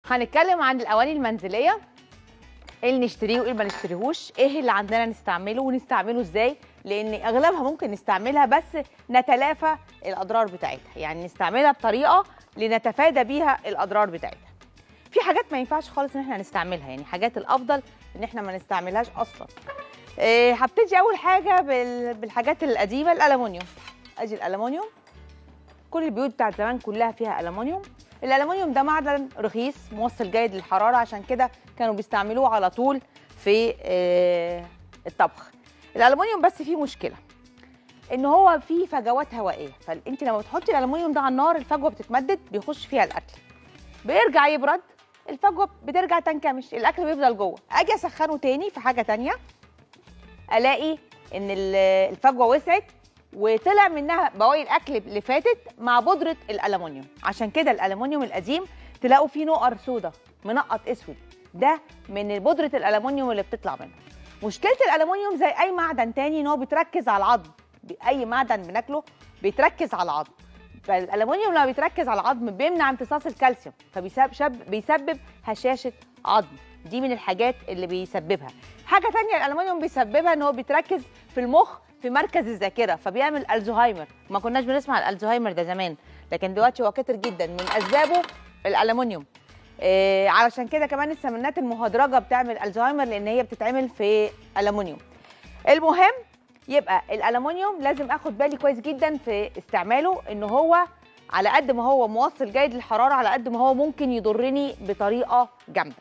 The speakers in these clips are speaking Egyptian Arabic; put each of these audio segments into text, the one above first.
هنتكلم عن الاواني المنزليه ايه اللي نشتريه وايه اللي ما نشتريهوش ايه اللي عندنا نستعمله ونستعمله ازاي لان اغلبها ممكن نستعملها بس نتلافى الاضرار بتاعتها يعني نستعملها بطريقه لنتفادى بيها الاضرار بتاعتها في حاجات ما ينفعش خالص ان احنا نستعملها يعني حاجات الافضل ان احنا ما نستعملهاش اصلا إيه هبتدي اول حاجه بال- بالحاجات القديمه الالومنيوم ادي الالومنيوم كل البيوت بتاعت زمان كلها فيها الومنيوم الالومنيوم ده معدن رخيص موصل جيد للحراره عشان كده كانوا بيستعملوه على طول في آه، الطبخ الالومنيوم بس فيه مشكله ان هو فيه فجوات هوائيه فانت لما بتحطي الالومنيوم ده على النار الفجوه بتتمدد بيخش فيها الاكل بيرجع يبرد الفجوه بترجع تنكمش الاكل بيفضل جوه اجي اسخنه تاني في حاجه تانية الاقي ان ال- الفجوه وسعت وطلع منها بواقي الاكل اللي فاتت مع بودره الالومنيوم عشان كده الالومنيوم القديم تلاقوا فيه نقر سودا منقط اسود ده من بودره الالومنيوم اللي بتطلع منه مشكله الالومنيوم زي اي معدن تاني ان هو بيتركز على العظم اي معدن بناكله بيتركز على العظم فالالومنيوم لما بيتركز على العظم بيمنع امتصاص الكالسيوم فبيسبب شب بيسبب هشاشه عظم دي من الحاجات اللي بيسببها حاجه تانية الالومنيوم بيسببها ان هو بيتركز في المخ في مركز الذاكره فبيعمل الزهايمر ما كناش بنسمع الالزهايمر ده زمان لكن دلوقتي هو كتر جدا من اسبابه الالومنيوم إيه علشان كده كمان السمنات المهدرجه بتعمل الزهايمر لان هي بتتعمل في الومنيوم المهم يبقى الالومنيوم لازم اخد بالي كويس جدا في استعماله ان هو على قد ما هو موصل جيد للحراره على قد ما هو ممكن يضرني بطريقه جامده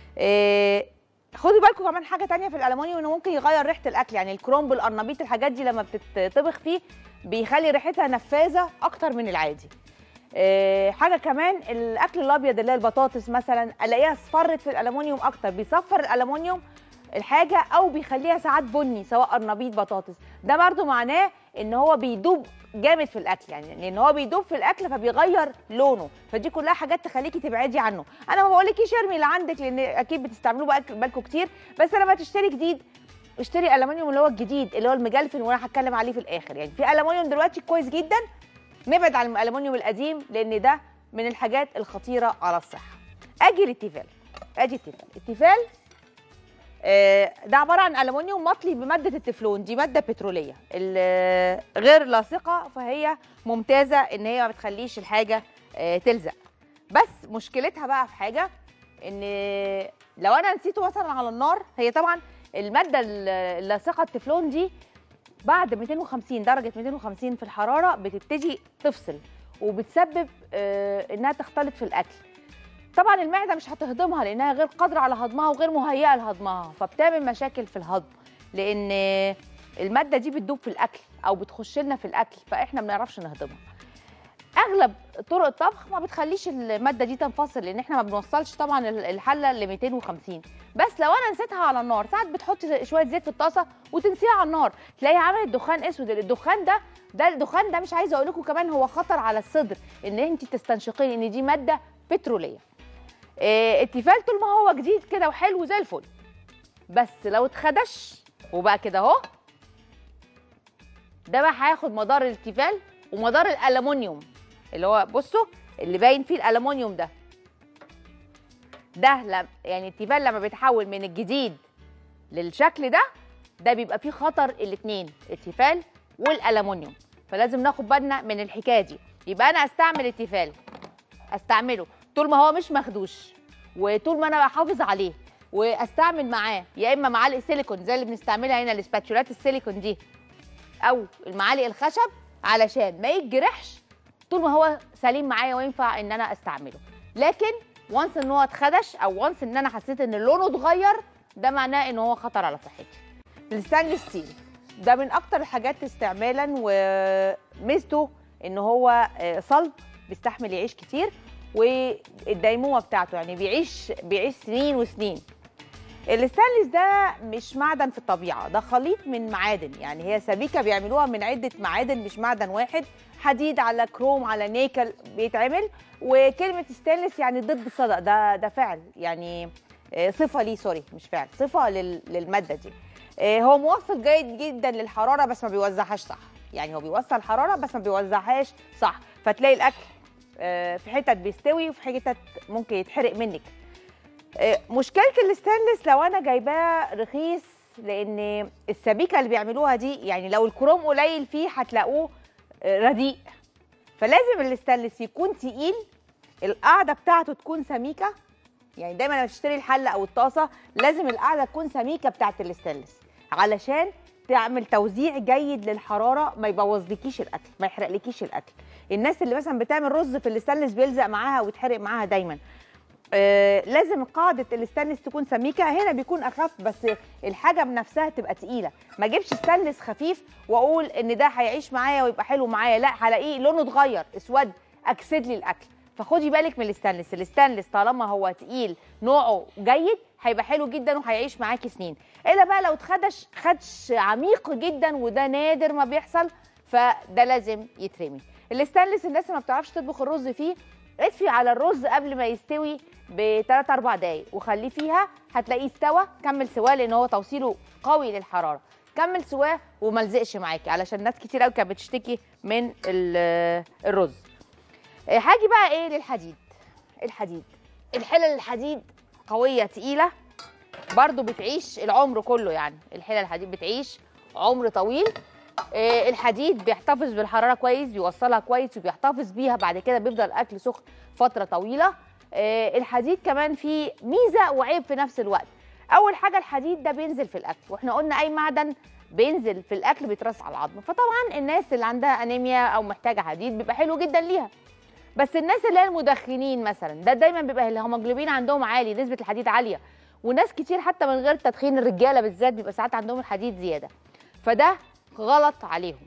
إيه خدوا بالكم كمان حاجه تانية في الالومنيوم انه ممكن يغير ريحه الاكل يعني الكرومب القرنبيط الحاجات دي لما بتطبخ فيه بيخلي ريحتها نفاذه اكتر من العادي إيه حاجه كمان الاكل الابيض اللي هي البطاطس مثلا الاقيها اصفرت في الالومنيوم اكتر بيصفر الالومنيوم الحاجه او بيخليها ساعات بني سواء قرنبيط بطاطس ده برضو معناه ان هو بيدوب جامد في الاكل يعني لان هو بيدوب في الاكل فبيغير لونه فدي كلها حاجات تخليكي تبعدي عنه انا ما بقولكيش ارمي اللي عندك لان اكيد بتستعملوه بقى- بالكم كتير بس لما تشتري جديد اشتري الومنيوم اللي هو الجديد اللي هو المجلفن وانا هتكلم عليه في الاخر يعني في الومنيوم دلوقتي كويس جدا نبعد عن الالومنيوم القديم لان ده من الحاجات الخطيره على الصحه اجي للتيفال ادي التيفال التيفال آه، ده عباره عن الومنيوم مطلي بماده التفلون دي ماده بتروليه ال- غير لاصقه فهي ممتازه ان هي ما بتخليش الحاجه آه، تلزق بس مشكلتها بقى في حاجه ان لو انا نسيته مثلا على النار هي طبعا الماده ال- اللاصقه التفلون دي بعد 250 درجه 250 في الحراره بتبتدي تفصل وبتسبب آه، انها تختلط في الاكل طبعا المعده مش هتهضمها لانها غير قادره على هضمها وغير مهيئه لهضمها فبتعمل مشاكل في الهضم لان الماده دي بتدوب في الاكل او بتخش لنا في الاكل فاحنا ما بنعرفش نهضمها اغلب طرق الطبخ ما بتخليش الماده دي تنفصل لان احنا ما بنوصلش طبعا الحله ل 250 بس لو انا نسيتها على النار ساعات بتحطي شويه زيت في الطاسه وتنسيها على النار تلاقيها عملت دخان اسود الدخان ده ده الدخان ده مش عايزه اقول لكم كمان هو خطر على الصدر ان انت تستنشقين ان دي ماده بتروليه إيه، التيفال طول ما هو جديد كده وحلو زي الفل بس لو اتخدش وبقى كده اهو ده بقى هياخد مدار التيفال ومدار الالومنيوم اللي هو بصوا اللي باين فيه الالومنيوم ده ده لم يعني التيفال لما بيتحول من الجديد للشكل ده ده بيبقى فيه خطر الاثنين التيفال والالومنيوم فلازم ناخد بالنا من الحكايه دي يبقى انا استعمل التيفال استعمله طول ما هو مش مخدوش وطول ما انا بحافظ عليه واستعمل معاه يا اما معالق سيليكون زي اللي بنستعملها هنا الاسباتشولات السيليكون دي او المعالق الخشب علشان ما يتجرحش طول ما هو سليم معايا وينفع ان انا استعمله لكن وانس ان هو اتخدش او وانس ان انا حسيت ان لونه اتغير ده معناه ان هو خطر على صحتي الستانلس ستيل ده من اكتر الحاجات استعمالا وميزته ان هو آه، صلب بيستحمل يعيش كتير والديمومه بتاعته يعني بيعيش بيعيش سنين وسنين الستانلس ده مش معدن في الطبيعه ده خليط من معادن يعني هي سبيكه بيعملوها من عده معادن مش معدن واحد حديد على كروم على نيكل بيتعمل وكلمه ستانلس يعني ضد الصدأ ده ده فعل يعني آه، صفه ليه سوري مش فعل صفه لل- للماده دي آه، هو موصل جيد جدا للحراره بس ما بيوزعهاش صح يعني هو بيوصل حراره بس ما بيوزعهاش صح فتلاقي الاكل آه، في حتت بيستوي وفي حتت ممكن يتحرق منك آه، مشكله الاستانلس لو انا جايباه رخيص لان السبيكه اللي بيعملوها دي يعني لو الكروم قليل فيه هتلاقوه آه، رديء فلازم الاستانلس يكون تقيل القاعده بتاعته تكون سميكه يعني دايما لما تشتري الحله او الطاسه لازم القاعده تكون سميكه بتاعت الاستانلس علشان تعمل توزيع جيد للحراره ما يبوظلكيش الاكل ما يحرقلكيش الاكل الناس اللي مثلا بتعمل رز في الاستانلس بيلزق معاها ويتحرق معاها دايما آه لازم قاعده الاستانلس تكون سميكه هنا بيكون اخف بس الحاجه بنفسها تبقى تقيله ما اجيبش استانلس خفيف واقول ان ده هيعيش معايا ويبقى حلو معايا لا هلاقيه لونه اتغير اسود اكسد لي الاكل فخدي بالك من الاستانلس الاستانلس طالما هو تقيل نوعه جيد هيبقى حلو جدا وهيعيش معاكي سنين الا بقى لو اتخدش خدش عميق جدا وده نادر ما بيحصل فده لازم يترمي الاستانلس الناس اللي ما بتعرفش تطبخ الرز فيه اطفي على الرز قبل ما يستوي ب 3 4 دقايق وخليه فيها هتلاقيه استوى كمل سواه لان هو توصيله قوي للحراره كمل سواه وما لزقش معاكي علشان ناس كتير قوي كانت بتشتكي من ال- الرز آه، هاجي بقى ايه للحديد الحديد الحلل الحديد قويه تقيله برضو بتعيش العمر كله يعني الحلل الحديد بتعيش عمر طويل آه، الحديد بيحتفظ بالحراره كويس بيوصلها كويس وبيحتفظ بيها بعد كده بيفضل الاكل سخن فتره طويله آه، الحديد كمان فيه ميزه وعيب في نفس الوقت اول حاجه الحديد ده بينزل في الاكل واحنا قلنا اي معدن بينزل في الاكل بيترص على العظم فطبعا الناس اللي عندها انيميا او محتاجه حديد بيبقى حلو جدا ليها بس الناس اللي هي المدخنين مثلا ده دايما بيبقى الهيموجلوبين عندهم عالي نسبه الحديد عاليه وناس كتير حتى من غير تدخين الرجاله بالذات بيبقى ساعات عندهم الحديد زياده فده غلط عليهم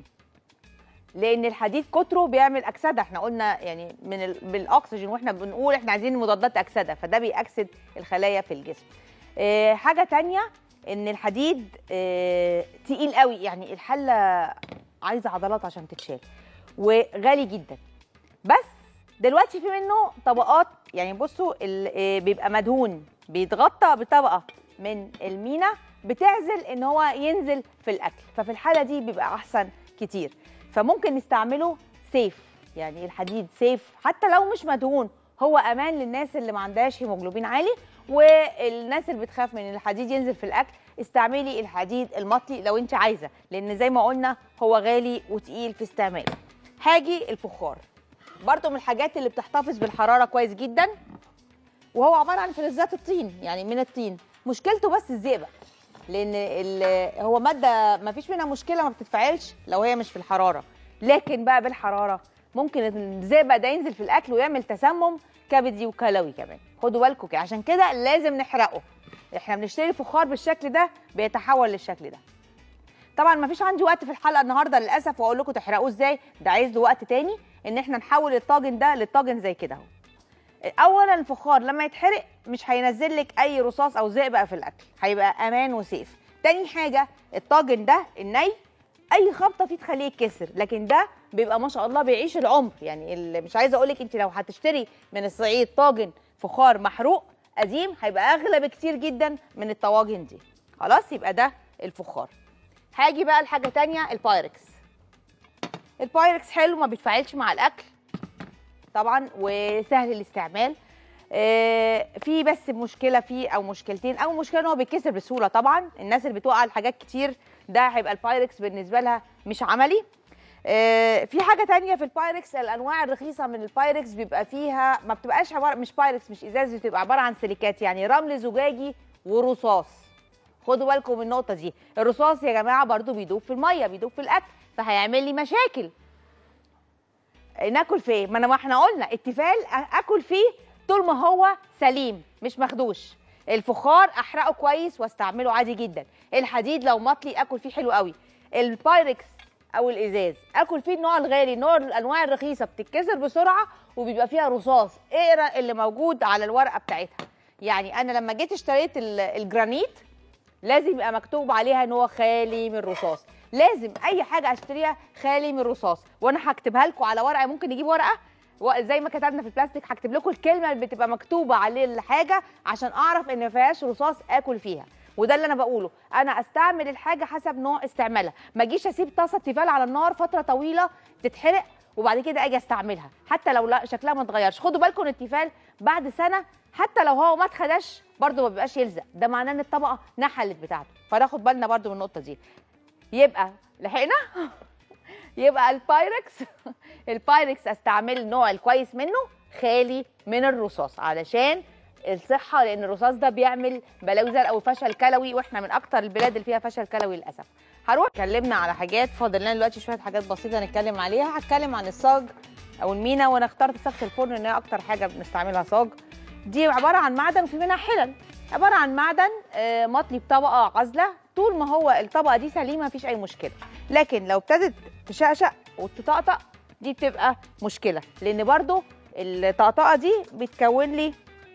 لان الحديد كتره بيعمل اكسده احنا قلنا يعني من ال... بالاكسجين واحنا بنقول احنا عايزين مضادات اكسده فده بيأكسد الخلايا في الجسم اه حاجه تانية ان الحديد اه تقيل قوي يعني الحله عايزه عضلات عشان تتشال وغالي جدا بس دلوقتي في منه طبقات يعني بصوا ال- آه، بيبقى مدهون بيتغطى بطبقه من المينا بتعزل ان هو ينزل في الاكل ففي الحاله دي بيبقى احسن كتير فممكن نستعمله سيف يعني الحديد سيف حتى لو مش مدهون هو امان للناس اللي ما عندهاش هيموجلوبين عالي والناس اللي بتخاف من الحديد ينزل في الاكل استعملي الحديد المطلي لو انت عايزه لان زي ما قلنا هو غالي وتقيل في استعماله هاجي الفخار برضه من الحاجات اللي بتحتفظ بالحراره كويس جدا وهو عباره عن فلزات الطين يعني من الطين مشكلته بس الزئبق لان ال- هو ماده ما فيش منها مشكله ما بتتفاعلش لو هي مش في الحراره لكن بقى بالحراره ممكن الزئبق ده ينزل في الاكل ويعمل تسمم كبدي وكلوي كمان خدوا بالكم كده عشان كده لازم نحرقه احنا بنشتري فخار بالشكل ده بيتحول للشكل ده طبعا ما فيش عندي وقت في الحلقه النهارده للاسف واقول لكم تحرقوه ازاي ده عايز له وقت تاني ان احنا نحول الطاجن ده للطاجن زي كده اهو اولا الفخار لما يتحرق مش هينزل لك اي رصاص او زئبق في الاكل هيبقى امان وسيف تاني حاجه الطاجن ده الني اي خبطه فيه تخليه يتكسر لكن ده بيبقى ما شاء الله بيعيش العمر يعني اللي مش عايزه اقول لك انت لو هتشتري من الصعيد طاجن فخار محروق قديم هيبقى اغلى بكتير جدا من الطواجن دي خلاص يبقى ده الفخار هاجي بقى لحاجه تانية البايركس البايركس حلو ما بيتفاعلش مع الاكل طبعا وسهل الاستعمال آه، في بس مشكله فيه او مشكلتين او مشكله ان هو بيتكسر بسهوله طبعا الناس اللي بتوقع الحاجات كتير ده هيبقى البايركس بالنسبه لها مش عملي آه، في حاجه تانية في البايركس الانواع الرخيصه من البايركس بيبقى فيها ما بتبقاش عباره مش بايركس مش ازاز بتبقى عباره عن سيليكات يعني رمل زجاجي ورصاص خدوا بالكم من النقطه دي الرصاص يا جماعه برضو بيدوب في الميه بيدوب في الاكل فهيعمل لي مشاكل ناكل فيه ما انا ما احنا قلنا التيفال أ- اكل فيه طول ما هو سليم مش مخدوش الفخار احرقه كويس واستعمله عادي جدا الحديد لو مطلي اكل فيه حلو قوي البايركس او الازاز اكل فيه النوع الغالي نوع الانواع الرخيصه بتتكسر بسرعه وبيبقى فيها رصاص اقرا اللي موجود على الورقه بتاعتها يعني انا لما جيت اشتريت ال- الجرانيت لازم يبقى مكتوب عليها ان هو خالي من الرصاص لازم اي حاجه اشتريها خالي من الرصاص وانا هكتبها لكم على ورقه ممكن نجيب ورقه و- زي ما كتبنا في البلاستيك هكتب لكم الكلمه اللي بتبقى مكتوبه عليه الحاجه عشان اعرف ان ما فيهاش رصاص اكل فيها وده اللي انا بقوله انا استعمل الحاجه حسب نوع استعمالها ما اجيش اسيب طاسه تيفال على النار فتره طويله تتحرق وبعد كده اجي استعملها حتى لو لا شكلها ما اتغيرش خدوا بالكم ان التيفال بعد سنه حتى لو هو ما اتخدش برده ما بيبقاش يلزق ده معناه ان الطبقه نحلت بتاعته فناخد بالنا برده من النقطه دي يبقى لحقنا يبقى البايركس البايركس استعمل النوع الكويس منه خالي من الرصاص علشان الصحه لان الرصاص ده بيعمل بلاوي زرقاء وفشل كلوي واحنا من اكتر البلاد اللي فيها فشل كلوي للاسف هروح اتكلمنا على حاجات فاضل لنا دلوقتي شويه حاجات بسيطه نتكلم عليها هتكلم عن الصاج او المينا وانا اخترت صاج الفرن ان هي اكتر حاجه بنستعملها صاج دي عباره عن معدن وفي منها حلل عباره عن معدن آه، مطلي بطبقه عازله طول ما هو الطبقه دي سليمه مفيش اي مشكله لكن لو ابتدت تشقشق وتطقطق دي بتبقى مشكله لان برضو الطقطقه دي بتكون لي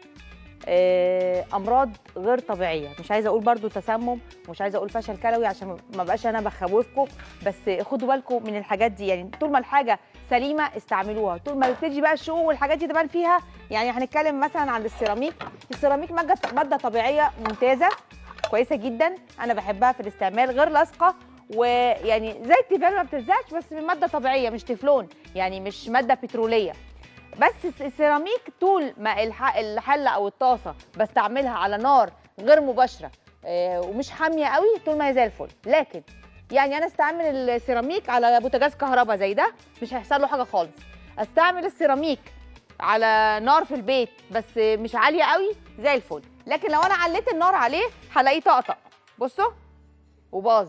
آه، امراض غير طبيعيه مش عايزه اقول برضو تسمم مش عايزه اقول فشل كلوي عشان ما بقاش انا بخوفكم بس خدوا بالكم من الحاجات دي يعني طول ما الحاجه سليمه استعملوها طول ما بتجي بقى الشقوق والحاجات دي تبان فيها يعني هنتكلم مثلا عن السيراميك السيراميك ماده ماده طبيعيه ممتازه كويسه جدا انا بحبها في الاستعمال غير لاصقه ويعني زي التيفال ما بتلزقش بس من ماده طبيعيه مش تeflon يعني مش ماده بتروليه بس السيراميك طول ما الح- الحله او الطاسه بستعملها على نار غير مباشره آه، ومش حاميه قوي طول ما هي زي الفل لكن يعني انا استعمل السيراميك على بوتاجاز كهرباء زي ده مش هيحصل له حاجه خالص استعمل السيراميك على نار في البيت بس مش عاليه قوي زي الفل لكن لو انا عليت النار عليه هلاقيه طقطق بصوا وباظ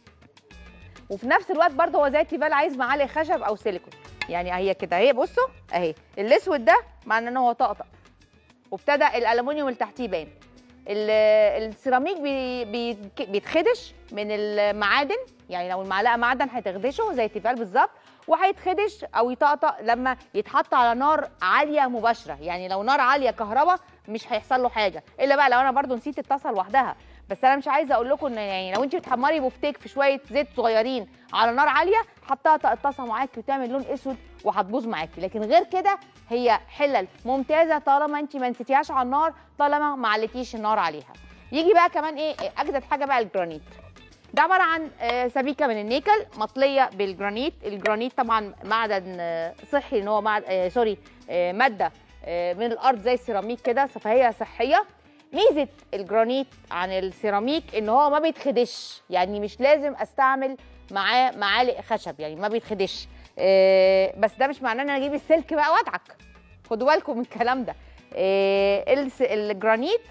وفي نفس الوقت برضه هو زي التيفال عايز معالق خشب او سيليكون يعني هي كده اهي بصوا اهي الاسود ده معناه ان هو طقطق وابتدى الالومنيوم اللي تحتيه باين ال- السيراميك بي بي بيتخدش من المعادن يعني لو المعلقه معدن هتخدشه زي التيفال بالظبط وهيتخدش او يطقطق لما يتحط على نار عاليه مباشره يعني لو نار عاليه كهرباء مش هيحصل له حاجه الا بقى لو انا برضو نسيت الطاسه لوحدها بس انا مش عايزه اقول لكم ان يعني لو انت بتحمري بفتيك في شويه زيت صغيرين على نار عاليه هتطقطق الطاسه معاكي وتعمل لون اسود وهتبوظ معاكي لكن غير كده هي حلل ممتازه طالما انت ما نسيتيهاش على النار طالما ما عليتيش النار عليها يجي بقى كمان ايه اجدد حاجه بقى الجرانيت ده عباره عن آه، سبيكه من النيكل مطليه بالجرانيت الجرانيت طبعا معدن آه، صحي ان هو معد... آه، سوري آه، ماده آه، من الارض زي السيراميك كده فهي صحيه ميزه الجرانيت عن السيراميك ان هو ما بيتخدش يعني مش لازم استعمل معاه معالق خشب يعني ما بيتخدش آه، بس ده مش معناه ان انا اجيب السلك بقى وادعك خدوا بالكم من الكلام ده آه، الس- الجرانيت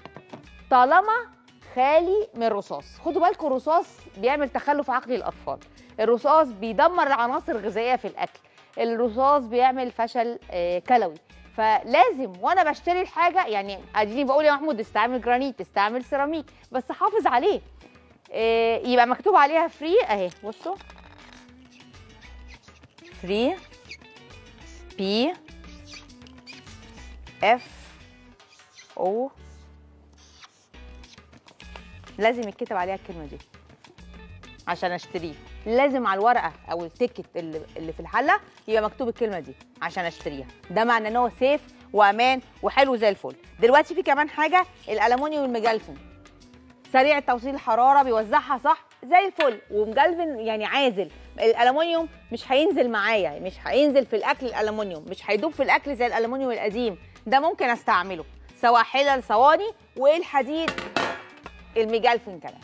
طالما خالي من الرصاص خدوا بالكم الرصاص بيعمل تخلف عقلي للاطفال الرصاص بيدمر العناصر الغذائيه في الاكل الرصاص بيعمل فشل آه، كلوي فلازم وانا بشتري الحاجه يعني اديني بقول يا محمود استعمل جرانيت استعمل سيراميك بس حافظ عليه آه، يبقى مكتوب عليها فري اهي بصوا فري بي اف او لازم يتكتب عليها الكلمه دي عشان اشتريه لازم على الورقه او التيكت اللي, اللي في الحله يبقى مكتوب الكلمه دي عشان اشتريها ده معناه ان هو سيف وامان وحلو زي الفل دلوقتي في كمان حاجه الالومنيوم المجلفن سريع توصيل الحراره بيوزعها صح زي الفل ومجلفن يعني عازل الالومنيوم مش هينزل معايا مش هينزل في الاكل الالومنيوم مش هيدوب في الاكل زي الالومنيوم القديم ده ممكن استعمله سواء حلل صواني والحديد المجلفن كمان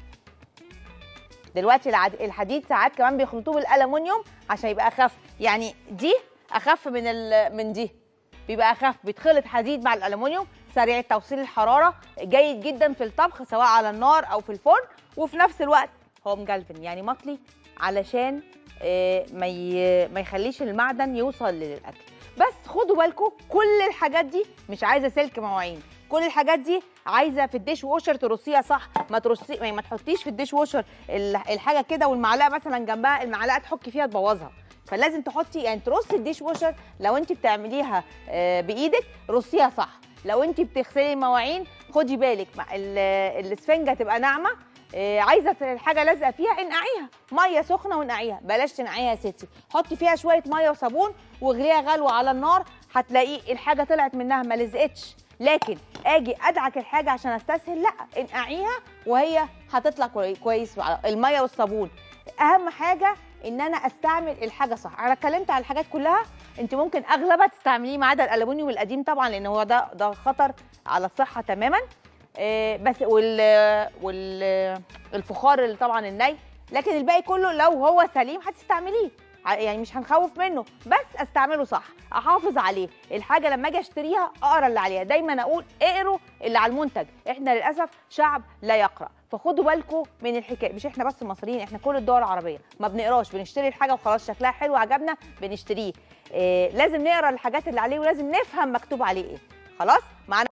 دلوقتي العد- الحديد ساعات كمان بيخلطوه بالالومنيوم عشان يبقى اخف يعني دي اخف من ال... من دي بيبقى اخف بيتخلط حديد مع الالومنيوم سريع توصيل الحراره جيد جدا في الطبخ سواء على النار او في الفرن وفي نفس الوقت هو مجلفن يعني مطلي علشان آه، ما ي- ما يخليش المعدن يوصل للاكل بس خدوا بالكم كل الحاجات دي مش عايزه سلك مواعين كل الحاجات دي عايزه في الديش ووشر ترصيها صح ما ترصي ما- ما تحطيش في الديش ووشر ال- الحاجه كده والمعلقه مثلا جنبها المعلقه تحكي فيها تبوظها فلازم تحطي يعني ترصي الديش ووشر لو انت بتعمليها آه، بايدك رصيها صح لو انت بتغسلي المواعين خدي بالك مع ال- الاسفنجه تبقى ناعمه آه، عايزه الحاجه لازقه فيها انقعيها ميه سخنه ونقعيها بلاش تنقعيها يا ستي حطي فيها شويه ميه وصابون واغليها غلوه على النار هتلاقي الحاجه طلعت منها ما لزقتش لكن اجي ادعك الحاجه عشان استسهل لا انقعيها وهي هتطلع كوي- كويس على- الميه والصابون اهم حاجه ان انا استعمل الحاجه صح انا اتكلمت على الحاجات كلها انت ممكن اغلبها تستعمليه ما عدا الالومنيوم القديم طبعا لان هو ده ده خطر على الصحه تماما آه، بس وال وال الفخار اللي طبعا الني لكن الباقي كله لو هو سليم هتستعمليه ع- يعني مش هنخوف منه بس استعمله صح احافظ عليه الحاجه لما اجي اشتريها اقرا اللي عليها دايما اقول اقروا اللي على المنتج احنا للاسف شعب لا يقرا فخدوا بالكم من الحكايه مش احنا بس المصريين احنا كل الدول العربيه ما بنقراش بنشتري الحاجه وخلاص شكلها حلو عجبنا بنشتريه إيه لازم نقرا الحاجات اللي عليه ولازم نفهم مكتوب عليه ايه خلاص